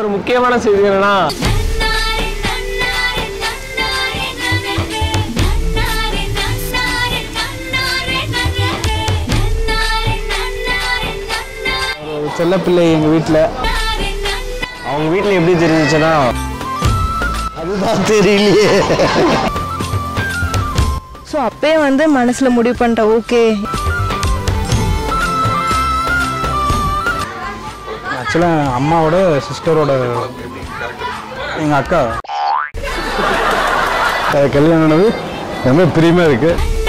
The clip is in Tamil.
ஒரு முக்கியமான செய்தி என்னன்னா ஒரு செல்ல பிள்ளை எங்கள் வீட்டில் அவங்க வீட்டில் எப்படி தெரிஞ்சிச்சுன்னா அதுதான் தெரியலையே ஸோ அப்பயே வந்து மனசில் முடிவு பண்ணிட்டேன் ஓகே ஆக்சுவலாக அம்மாவோட சிஸ்டரோட எங்கள் அக்கா அது கல்யாணம் ஆனது ரொம்ப பிரியமாக இருக்குது